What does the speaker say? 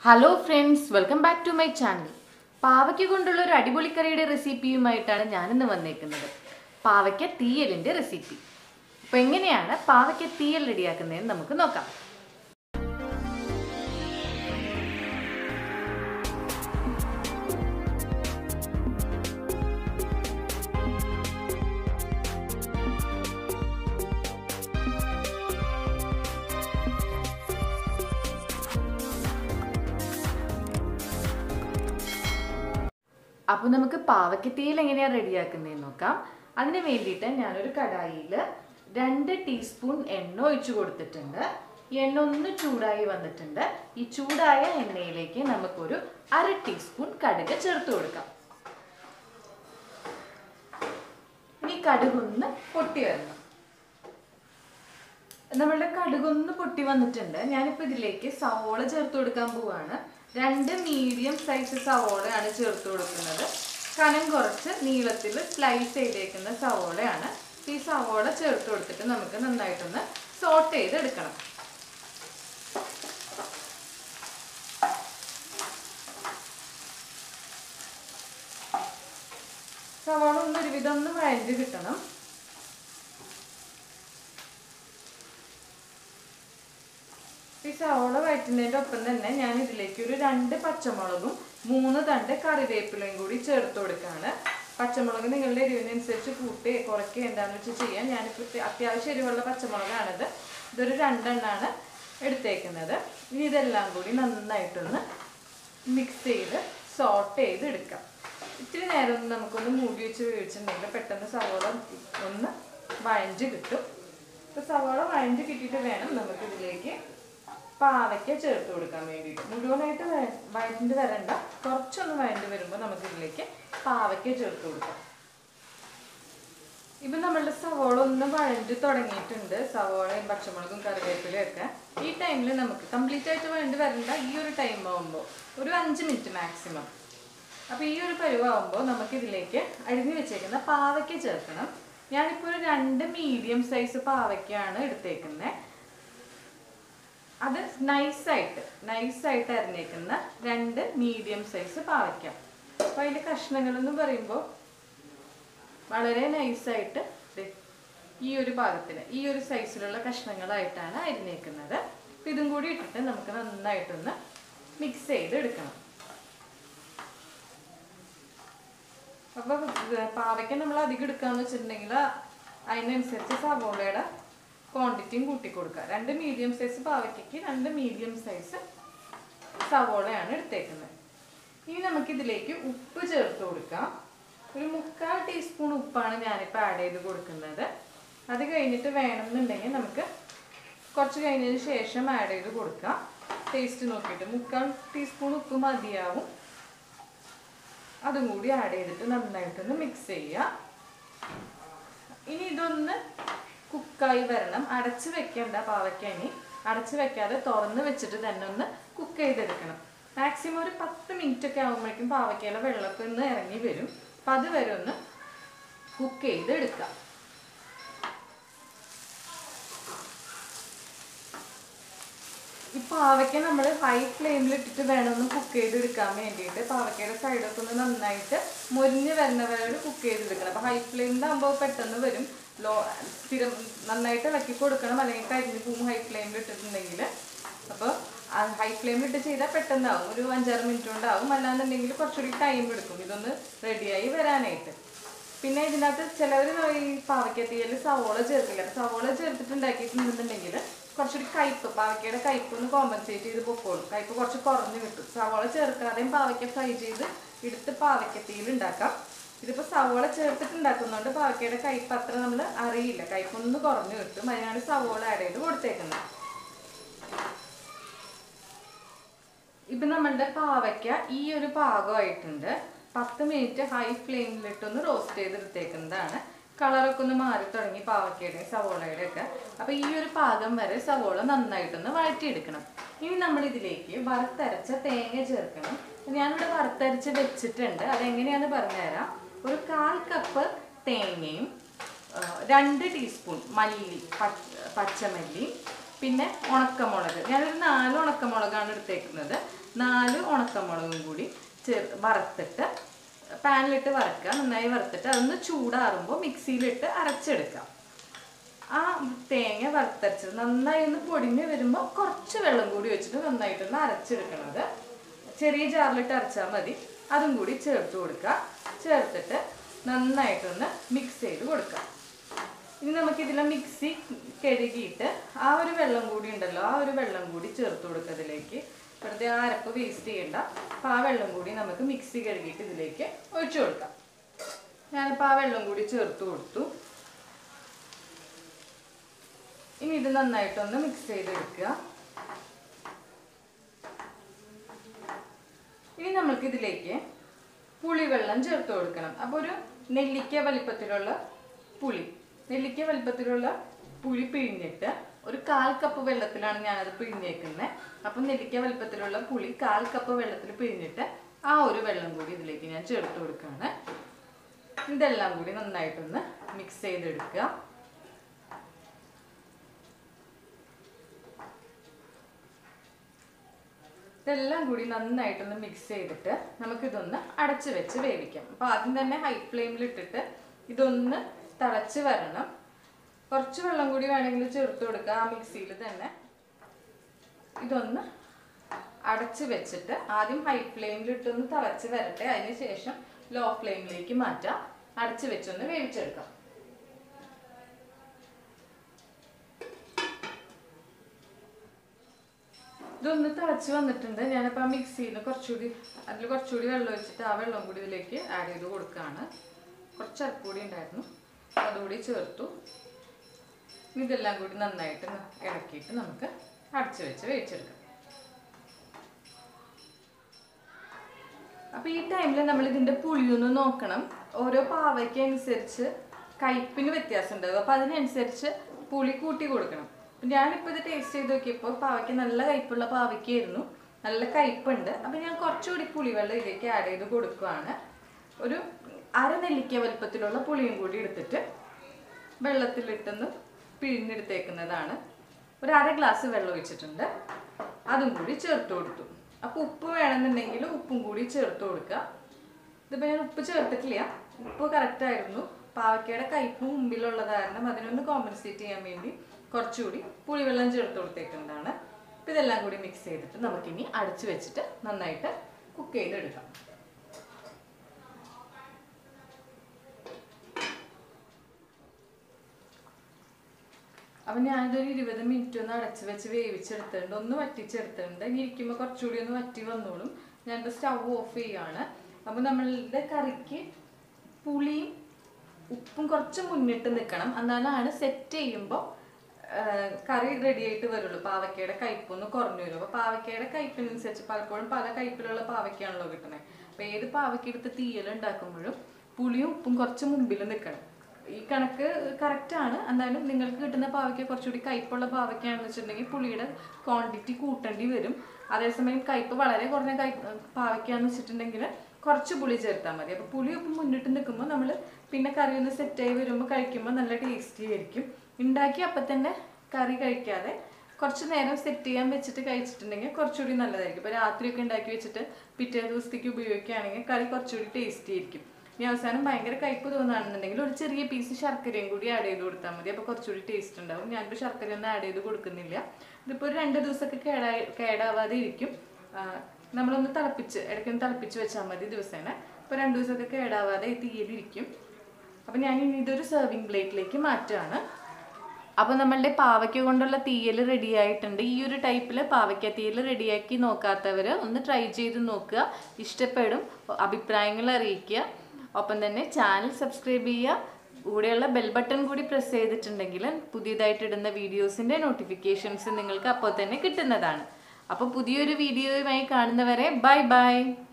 hello friends welcome back to my channel പാവയ്ക്ക കൊണ്ടുള്ള ഒരു അടിപൊളി കറിയുടെ റെസിപ്പിയുമായിട്ടാണ് ഞാനിന്ന് വന്നേക്കുന്നത് പാവയ്ക്ക തീയലിൻ്റെ റെസിപ്പി അപ്പോൾ എങ്ങനെയാണ് പാവയ്ക്ക തീയൽ റെഡിയാക്കുന്നതെന്ന് നമുക്ക് നോക്കാം അപ്പോൾ നമുക്ക് പാവയ്ക്കത്തീയൽ എങ്ങനെയാണ് റെഡിയാക്കുന്നതെന്ന് നോക്കാം അതിന് വേണ്ടിയിട്ട് ഞാനൊരു കടായിൽ രണ്ട് ടീസ്പൂൺ എണ്ണ ഒഴിച്ചു കൊടുത്തിട്ടുണ്ട് ഈ എണ്ണ ഒന്ന് ചൂടായി വന്നിട്ടുണ്ട് ഈ ചൂടായ എണ്ണയിലേക്ക് നമുക്കൊരു അര ടീസ്പൂൺ കടുക് ചേർത്ത് കൊടുക്കാം ഇനി കടുകൊന്ന് പൊട്ടി വരണം നമ്മളുടെ കടുകൊന്ന് പൊട്ടി വന്നിട്ടുണ്ട് ഞാനിപ്പോൾ ഇതിലേക്ക് സവോള ചേർത്ത് കൊടുക്കാൻ പോവാണ് രണ്ട് മീഡിയം സൈസ് സവോളയാണ് ചേർത്ത് കൊടുക്കുന്നത് കനം കുറച്ച് നീളത്തിൽ സ്ലൈസ് ചെയ്തേക്കുന്ന സവോളയാണ് ഈ സവോള ചേർത്ത് കൊടുത്തിട്ട് നമുക്ക് നന്നായിട്ടൊന്ന് സോട്ട് ചെയ്തെടുക്കണം സവോള ഒന്ന് ഒരുവിധം ഒന്ന് വഴഞ്ഞ് കിട്ടണം ഈ സവോള വഴറ്റുന്നതിൻ്റെ ഒപ്പം തന്നെ ഞാൻ ഇതിലേക്ക് ഒരു രണ്ട് പച്ചമുളകും മൂന്ന് തണ്ട് കറിവേപ്പിലയും കൂടി ചേർത്ത് കൊടുക്കുകയാണ് പച്ചമുളക് നിങ്ങളുടെ എരിവിനനുസരിച്ച് കൂട്ടി കുറയ്ക്കുക എന്താണെന്ന് വെച്ചാൽ ചെയ്യാം ഞാനിപ്പോൾ അത്യാവശ്യം എരിവുള്ള പച്ചമുളകാണിത് ഇതൊരു രണ്ടെണ്ണമാണ് എടുത്തേക്കുന്നത് ഇനി ഇതെല്ലാം കൂടി നന്നായിട്ടൊന്ന് മിക്സ് ചെയ്ത് സോട്ട് ചെയ്ത് എടുക്കാം ഇത്തിരി നേരം ഒന്ന് നമുക്കൊന്ന് മൂടി വെച്ച് വേവിച്ചിട്ടുണ്ടെങ്കിൽ പെട്ടെന്ന് സവോള ഒന്ന് വഴഞ്ച് കിട്ടും ഇപ്പോൾ സവോള വഴഞ്ച് കിട്ടിയിട്ട് വേണം നമുക്കിതിലേക്ക് പാവയ്ക്ക ചേർത്ത് കൊടുക്കാൻ വേണ്ടിയിട്ട് മുഴുവനായിട്ട് വഴണ്ട് വരണ്ട കുറച്ചൊന്ന് വഴണ്ട് വരുമ്പോൾ നമുക്കിതിലേക്ക് പാവയ്ക്ക ചേർത്ത് കൊടുക്കാം ഇപ്പം നമ്മളുടെ സവോള ഒന്ന് വഴണ്ട് തുടങ്ങിയിട്ടുണ്ട് സവോളയും പച്ചമുളകും കറിവേപ്പിലയും ഒക്കെ ഈ ടൈമിൽ നമുക്ക് കംപ്ലീറ്റ് ആയിട്ട് വഴണ്ട് വരണ്ട ഈ ഒരു ടൈം ആകുമ്പോൾ ഒരു അഞ്ച് മിനിറ്റ് മാക്സിമം അപ്പോൾ ഈ ഒരു പരുവാകുമ്പോൾ നമുക്കിതിലേക്ക് അരിഞ്ഞു വെച്ചേക്കുന്ന പാവയ്ക്ക ചേർക്കണം ഞാനിപ്പോൾ ഒരു രണ്ട് മീഡിയം സൈസ് പാവയ്ക്കാണ് എടുത്തേക്കുന്നത് അത് നൈസായിട്ട് നൈസായിട്ട് അരിഞ്ഞേക്കുന്ന രണ്ട് മീഡിയം സൈസ് പാവയ്ക്ക അപ്പോൾ അതിൻ്റെ കഷ്ണങ്ങൾ എന്ന് പറയുമ്പോൾ വളരെ നൈസായിട്ട് ഈ ഒരു ഭാഗത്തിന് ഈ ഒരു സൈസിലുള്ള കഷ്ണങ്ങളായിട്ടാണ് അരിഞ്ഞേക്കുന്നത് അപ്പോൾ ഇതും കൂടി ഇട്ടിട്ട് നമുക്ക് നന്നായിട്ടൊന്ന് മിക്സ് ചെയ്ത് എടുക്കണം അപ്പോൾ പാവയ്ക്ക നമ്മൾ അധികം എടുക്കാന്ന് വെച്ചിട്ടുണ്ടെങ്കിൽ അതിനനുസരിച്ച് സവോളയുടെ ക്വാണ്ടിറ്റിയും കൂട്ടി കൊടുക്കുക രണ്ട് മീഡിയം സൈസ് പാവയ്ക്കയ്ക്ക് രണ്ട് മീഡിയം സൈസ് സവോളയാണ് എടുത്തേക്കുന്നത് ഇനി നമുക്കിതിലേക്ക് ഉപ്പ് ചേർത്ത് കൊടുക്കാം ഒരു മുക്കാൽ ടീസ്പൂൺ ഉപ്പാണ് ഞാനിപ്പോൾ ആഡ് ചെയ്ത് കൊടുക്കുന്നത് അത് കഴിഞ്ഞിട്ട് വേണമെന്നുണ്ടെങ്കിൽ നമുക്ക് കുറച്ച് കഴിഞ്ഞതിന് ശേഷം ആഡ് ചെയ്ത് കൊടുക്കാം ടേസ്റ്റ് നോക്കിയിട്ട് മുക്കാൽ ടീസ്പൂൺ ഉപ്പ് മതിയാവും അതും കൂടി ആഡ് ചെയ്തിട്ട് നന്നായിട്ടൊന്ന് മിക്സ് ചെയ്യുക ഇനി ഇതൊന്ന് കുക്കായി വരണം അടച്ച് വെക്കേണ്ട പാവയ്ക്കാനി അടച്ച് വെക്കാതെ തുറന്ന് വെച്ചിട്ട് തന്നെ ഒന്ന് കുക്ക് ചെയ്തെടുക്കണം മാക്സിമം ഒരു പത്ത് മിനിറ്റ് ഒക്കെ ആകുമ്പോഴേക്കും പാവയ്ക്കയിലെ വെള്ളമൊക്കെ ഒന്ന് ഇറങ്ങി വരും അപ്പം അതുവരെ ഒന്ന് കുക്ക് ചെയ്ത് എടുക്കാം ഈ പാവയ്ക്ക നമ്മൾ ഹൈ ഫ്ലെയിമിൽ ഇട്ടിട്ട് വേണം ഒന്ന് കുക്ക് ചെയ്തെടുക്കാൻ വേണ്ടിയിട്ട് പാവയ്ക്കയുടെ സൈഡൊക്കെ ഒന്ന് നന്നായിട്ട് മുരിഞ്ഞ് വരുന്ന വരെ കുക്ക് ചെയ്തെടുക്കണം അപ്പോൾ ഹൈ ഫ്ലെയിമിലാകുമ്പോൾ പെട്ടെന്ന് വരും ലോ സ്ഥിരം നന്നായിട്ട് ഇളക്കി കൊടുക്കണം അല്ലെങ്കിൽ കരിഞ്ഞ് പൂവും ഹൈ ഫ്ലെയിമിൽ ഇട്ടിട്ടുണ്ടെങ്കിൽ അപ്പോൾ ഹൈ ഫ്ലെയിമിൽ ഇട്ട് ചെയ്താൽ പെട്ടെന്നാവും ഒരു അഞ്ചാറ് മിനിറ്റ് കൊണ്ടാവും അല്ലാന്നുണ്ടെങ്കിൽ കുറച്ചുകൂടി ടൈം എടുക്കും ഇതൊന്ന് റെഡിയായി വരാനായിട്ട് പിന്നെ ഇതിനകത്ത് ചിലവർ ഈ പാവയ്ക്കത്തിയിൽ സവോള ചേർക്കില്ല സവോള ചേർത്തിട്ടുണ്ടാക്കിയിട്ടുണ്ടെന്നുണ്ടെങ്കിൽ കുറച്ചുകൂടി കയ്പ്പ് പാവയ്ക്കയുടെ കയ്പ്പ് ഒന്ന് കോമ്പൻസേറ്റ് ചെയ്ത് പൊക്കോളും കയ്പ്പ് കുറച്ച് കുറഞ്ഞു കിട്ടും സവോള ചേർക്കാതെയും പാവയ്ക്ക ഫ്രൈ ചെയ്ത് എടുത്ത് പാവയ്ക്കത്തിയിൽ ഉണ്ടാക്കാം ഇതിപ്പോൾ സവോള ചേർത്തിട്ട് ഉണ്ടാക്കുന്നതുകൊണ്ട് പാവയ്ക്കയുടെ കയ്പ്പ് അത്ര നമ്മൾ അറിയില്ല കയ്പ്പൊന്ന് കുറഞ്ഞു കിട്ടും അതിനാണ് സവോള ആഡ് ചെയ്ത് കൊടുത്തേക്കുന്നത് ഇപ്പം നമ്മളുടെ പാവയ്ക്ക ഈ ഒരു പാകമായിട്ടുണ്ട് പത്ത് മിനിറ്റ് ഹൈ ഫ്ലെയിമിലിട്ടൊന്ന് റോസ്റ്റ് ചെയ്തെടുത്തേക്കുന്നതാണ് കളറൊക്കെ ഒന്ന് മാറി തുടങ്ങി പാവയ്ക്കയുടെയും സവോളയുടെ ഒക്കെ അപ്പോൾ ഈ ഒരു പാകം വരെ സവോള നന്നായിട്ടൊന്ന് വഴറ്റിയെടുക്കണം ഇനി നമ്മൾ ഇതിലേക്ക് വറുത്തരച്ച തേങ്ങ ചേർക്കണം ഞാനിവിടെ വറുത്തരച്ച് വെച്ചിട്ടുണ്ട് അതെങ്ങനെയാണെന്ന് പറഞ്ഞുതരാം ഒരു കാൽ കപ്പ് തേങ്ങയും രണ്ട് ടീസ്പൂൺ മല്ലി പച്ചമല്ലി പിന്നെ ഉണക്കമുളക് ഞാനൊരു നാല് ഉണക്കമുളകാണ് എടുത്തേക്കുന്നത് നാല് ഉണക്കമുളകും കൂടി ചേർ വറുത്തിട്ട് പാനിലിട്ട് വറക്കുക നന്നായി വറുത്തിട്ട് അതൊന്ന് ചൂടാറുമ്പോൾ മിക്സിയിലിട്ട് അരച്ചെടുക്കാം ആ തേങ്ങ വറുത്തരച്ചത് നന്നായി ഒന്ന് പൊടിഞ്ഞ് വരുമ്പോൾ കുറച്ച് വെള്ളം കൂടി വെച്ചിട്ട് നന്നായിട്ടൊന്ന് അരച്ചെടുക്കണത് ചെറിയ ജാറിലിട്ട് അരച്ചാൽ മതി അതും കൂടി ചേർത്ത് കൊടുക്കുക ചേർത്തിട്ട് നന്നായിട്ടൊന്ന് മിക്സ് ചെയ്ത് കൊടുക്കുക ഇനി നമുക്ക് ഇതിലെ മിക്സി കഴുകിയിട്ട് ആ ഒരു വെള്ളം കൂടി ഉണ്ടല്ലോ ആ ഒരു വെള്ളം കൂടി ചേർത്ത് കൊടുക്കുക ഇതിലേക്ക് വെറുതെ ആ അരപ്പ് വേസ്റ്റ് ചെയ്യണ്ട അപ്പോൾ ആ വെള്ളം കൂടി നമുക്ക് മിക്സി കഴുകിയിട്ട് ഇതിലേക്ക് ഒഴിച്ചു കൊടുക്കാം ഞാനിപ്പോൾ ആ വെള്ളം കൂടി ചേർത്ത് കൊടുത്തു ഇനി ഇത് നന്നായിട്ടൊന്ന് മിക്സ് ചെയ്തെടുക്കുക ഇനി നമുക്ക് ഇതിലേക്ക് പുളിവെള്ളം ചേർത്ത് കൊടുക്കണം അപ്പോൾ ഒരു നെല്ലിക്ക വലിപ്പത്തിലുള്ള പുളി നെല്ലിക്ക വലിപ്പത്തിലുള്ള പുളി പിഴിഞ്ഞിട്ട് ഒരു കാൽ കപ്പ് വെള്ളത്തിലാണ് ഞാനത് പിഴിഞ്ഞേക്കുന്നത് അപ്പം നെല്ലിക്ക വലിപ്പത്തിലുള്ള പുളി കാൽ കപ്പ് വെള്ളത്തിൽ പിഴിഞ്ഞിട്ട് ആ ഒരു വെള്ളം കൂടി ഇതിലേക്ക് ഞാൻ ചേർത്ത് കൊടുക്കുകയാണ് ഇതെല്ലാം കൂടി നന്നായിട്ടൊന്ന് മിക്സ് ചെയ്തെടുക്കുക ഇതെല്ലാം കൂടി നന്നായിട്ടൊന്ന് മിക്സ് ചെയ്തിട്ട് നമുക്കിതൊന്ന് അടച്ചു വെച്ച് വേവിക്കാം അപ്പോൾ ആദ്യം തന്നെ ഹൈ ഫ്ലെയിമിൽ ഇട്ടിട്ട് ഇതൊന്ന് തിളച്ച് വരണം കുറച്ച് വെള്ളം കൂടി വേണമെങ്കിൽ ചേർത്ത് കൊടുക്കുക ആ മിക്സിയിൽ തന്നെ ഇതൊന്ന് അടച്ച് വെച്ചിട്ട് ആദ്യം ഹൈ ഫ്ലെയിമിൽ ഇട്ടൊന്ന് തിളച്ച് വരട്ടെ അതിന് ശേഷം ലോ ഫ്ലെയിമിലേക്ക് മാറ്റാം അടച്ച് വെച്ചൊന്ന് വേവിച്ചെടുക്കാം ഇതൊന്ന് തിളച്ച് വന്നിട്ടുണ്ട് ഞാനിപ്പോൾ ആ മിക്സിയിൽ കുറച്ചുകൂടി അതിൽ കുറച്ചുകൂടി വെള്ളം ഒഴിച്ചിട്ട് ആ വെള്ളം കൂടി ഇതിലേക്ക് ആഡ് ചെയ്ത് കൊടുക്കുകയാണ് കുറച്ച് അരപ്പൂടി ഉണ്ടായിരുന്നു അതുകൂടി ചേർത്തു ഇനി ഇതെല്ലാം കൂടി നന്നായിട്ട് ന- ഇളക്കിയിട്ട് നമുക്ക് അടച്ചു വെച്ച് വേവിച്ചെടുക്കാം അപ്പോൾ ഈ ടൈമിൽ നമ്മൾ ഇതിൻ്റെ പുളിയൊന്ന് നോക്കണം ഓരോ പാവയ്ക്ക് അനുസരിച്ച് കയ്പിന് വ്യത്യാസം ഉണ്ടാകും അപ്പോൾ അതിനനുസരിച്ച് പുളി കൂട്ടി കൊടുക്കണം അപ്പം ഞാനിപ്പോൾ ഇത് ടേസ്റ്റ് ചെയ്ത് നോക്കിയപ്പോൾ പാവയ്ക്ക് നല്ല കയ്പുള്ള പാവയ്ക്കായിരുന്നു നല്ല കയ്പുണ്ട് അപ്പം ഞാൻ കുറച്ചുകൂടി പുളിവെള്ളം ഇതിലേക്ക് ആഡ് ചെയ്ത് കൊടുക്കുകയാണ് ഒരു അര നെല്ലിക്ക വലുപ്പത്തിലുള്ള പുളിയും കൂടി എടുത്തിട്ട് വെള്ളത്തിലിട്ടൊന്ന് പിഴിഞ്ഞെടുത്തേക്കുന്നതാണ് ഒരു അര ഗ്ലാസ് വെള്ളം ഒഴിച്ചിട്ടുണ്ട് അതും കൂടി ചേർത്ത് കൊടുത്തു അപ്പോൾ ഉപ്പ് വേണമെന്നുണ്ടെങ്കിൽ ഉപ്പും കൂടി ചേർത്ത് കൊടുക്കുക ഇതിപ്പോൾ ഞാൻ ഉപ്പ് ചേർത്തിട്ടില്ല ഉപ്പ് കറക്റ്റ് ആയിരുന്നു പാവയ്ക്കയുടെ കയ്പ് മുമ്പിലുള്ളത് കാരണം അതിനൊന്ന് കോമ്പൻസേറ്റ് ചെയ്യാൻ വേണ്ടി കുറച്ചുകൂടി പുളിവെള്ളം ചേർത്ത് കൊടുത്തേക്കുന്നതാണ് അപ്പോൾ ഇതെല്ലാം കൂടി മിക്സ് ചെയ്തിട്ട് നമുക്കിനി അടച്ചു വെച്ചിട്ട് നന്നായിട്ട് കുക്ക് ചെയ്തെടുക്കാം അപ്പം ഞാനിതൊരു ഇരുപത് മിനിറ്റ് ഒന്ന് അടച്ച് വെച്ച് വേവിച്ചെടുത്തിട്ടുണ്ട് ഒന്ന് വറ്റിച്ചെടുത്തിട്ടുണ്ട് ഇനി ഇരിക്കുമ്പോൾ കുറച്ചുകൂടി ഒന്ന് വറ്റി വന്നോളും ഞാനിപ്പോൾ സ്റ്റവ് ഓഫ് ചെയ്യാണ് അപ്പം നമ്മളുടെ കറിക്ക് പുളിയും ഉപ്പും കുറച്ച് മുന്നിട്ട് നിൽക്കണം എന്നാലാണ് സെറ്റ് ചെയ്യുമ്പോൾ കറി റെഡി ആയിട്ട് വരുള്ളൂ പാവയ്ക്കയുടെ കയ്പൊന്ന് കുറഞ്ഞു വരും അപ്പോൾ പാവയ്ക്കയുടെ കയ്പിനനുസരിച്ച് പലപ്പോഴും പല കയ്പിലുള്ള പാവയ്ക്കാണല്ലോ കിട്ടണേ അപ്പോൾ ഏത് പാവയ്ക്ക എടുത്ത് തീയൽ ഉണ്ടാക്കുമ്പോഴും പുളിയും ഉപ്പും കുറച്ച് മുമ്പിൽ നിൽക്കണം ഈ കണക്ക് കറക്റ്റ് ആണ് എന്നാലും നിങ്ങൾക്ക് കിട്ടുന്ന പാവയ്ക്ക കുറച്ചുകൂടി കയ്പുള്ള പാവയ്ക്കാണെന്ന് വെച്ചിട്ടുണ്ടെങ്കിൽ പുളിയുടെ ക്വാണ്ടിറ്റി കൂട്ടേണ്ടി വരും അതേസമയം കയ്പ് വളരെ കുറഞ്ഞ കൈ പാവയ്ക്കാന്ന് വെച്ചിട്ടുണ്ടെങ്കിൽ കുറച്ച് പുളി ചേർത്താൽ മതി അപ്പോൾ പുളി ഉപ്പ് മുന്നിട്ട് നിൽക്കുമ്പോൾ നമ്മൾ പിന്നെ കറി ഒന്ന് സെറ്റായി വരുമ്പോൾ കഴിക്കുമ്പോൾ നല്ല ടേസ്റ്റി ആയിരിക്കും ഉണ്ടാക്കി അപ്പം തന്നെ കറി കഴിക്കാതെ കുറച്ച് നേരം സെറ്റ് ചെയ്യാൻ വെച്ചിട്ട് കഴിച്ചിട്ടുണ്ടെങ്കിൽ കുറച്ചുകൂടി നല്ലതായിരിക്കും ഇപ്പോൾ രാത്രിയൊക്കെ ഉണ്ടാക്കി വെച്ചിട്ട് പിറ്റേ ദിവസത്തേക്ക് ഉപയോഗിക്കുകയാണെങ്കിൽ കറി കുറച്ചുകൂടി ടേസ്റ്റി ആയിരിക്കും ഇനി അവസാനം ഭയങ്കര കയ്പ് തോന്നുകയാണെന്നുണ്ടെങ്കിൽ ഒരു ചെറിയ പീസ് ശർക്കരയും കൂടി ആഡ് ചെയ്ത് കൊടുത്താൽ മതി അപ്പോൾ കുറച്ചുകൂടി ടേസ്റ്റ് ഉണ്ടാവും ഞാനിപ്പോൾ ശർക്കര ഒന്നും ആഡ് ചെയ്ത് കൊടുക്കുന്നില്ല ഇതിപ്പോൾ ഒരു രണ്ട് ദിവസമൊക്കെ കേടായി കേടാവാതെ ഇരിക്കും ആ, നമ്മളൊന്ന് തിളപ്പിച്ച് ഇടയ്ക്കൊന്ന് തിളപ്പിച്ച് വെച്ചാൽ മതി ദിവസേന ഇപ്പോൾ രണ്ട് ദിവസമൊക്കെ കേടാവാതെ ഈ തീയിലിരിക്കും അപ്പം ഞാൻ ഇനി ഇതൊരു സെർവിങ് പ്ലേറ്റിലേക്ക് മാറ്റുകയാണ് അപ്പോൾ നമ്മളുടെ പാവയ്ക്ക കൊണ്ടുള്ള തീയൽ റെഡി ആയിട്ടുണ്ട് ഈ ഒരു ടൈപ്പിൽ പാവയ്ക്ക തീയൽ റെഡിയാക്കി നോക്കാത്തവർ ഒന്ന് ട്രൈ ചെയ്ത് നോക്കുക ഇഷ്ടപ്പെടും അഭിപ്രായങ്ങൾ അറിയിക്കുക ഒപ്പം തന്നെ ചാനൽ സബ്സ്ക്രൈബ് ചെയ്യുക കൂടെയുള്ള ബെൽ ബട്ടൺ കൂടി പ്രസ് ചെയ്തിട്ടുണ്ടെങ്കിൽ പുതിയതായിട്ട് ഇടുന്ന വീഡിയോസിൻ്റെ നോട്ടിഫിക്കേഷൻസ് നിങ്ങൾക്ക് അപ്പോൾ തന്നെ കിട്ടുന്നതാണ് അപ്പോൾ പുതിയൊരു വീഡിയോയുമായി കാണുന്നവരെ ബൈ ബൈ